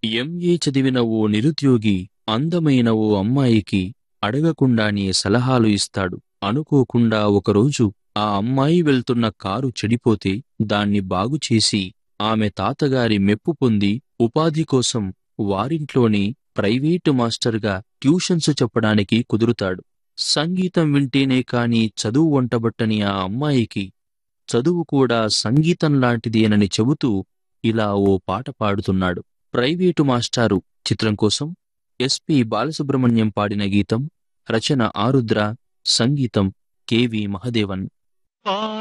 MA చదివిన ఓ నిరుద్యోగి అందమైన ఓ అమ్మాయికి అడగకుండానే సలహాలు ఇస్తాడు అనుకోకుండా ఒకరోజు ఆ అమ్మాయి వెళ్తున్న కారు చెడిపోతే దాన్ని బాగుచేసి ఆమె తాతగారి మెప్పు పొంది ఉపాధి కోసం వారింట్లోనే ప్రైవేటు మాస్టర్గా ట్యూషన్స్ చెప్పడానికి కుదురుతాడు సంగీతం వింటేనే కాని చదువు వంటబట్టని ఆ అమ్మాయికి చదువు కూడా సంగీతం లాంటిదేనని చెబుతూ ఇలా ఓ పాట పాడుతున్నాడు ప్రైవేటు మాస్టారు చిత్రం కోసం ఎస్పి బాలసుబ్రహ్మణ్యం పాడిన గీతం రచన ఆరుద్ర సంగీతం కెవి మహదేవన్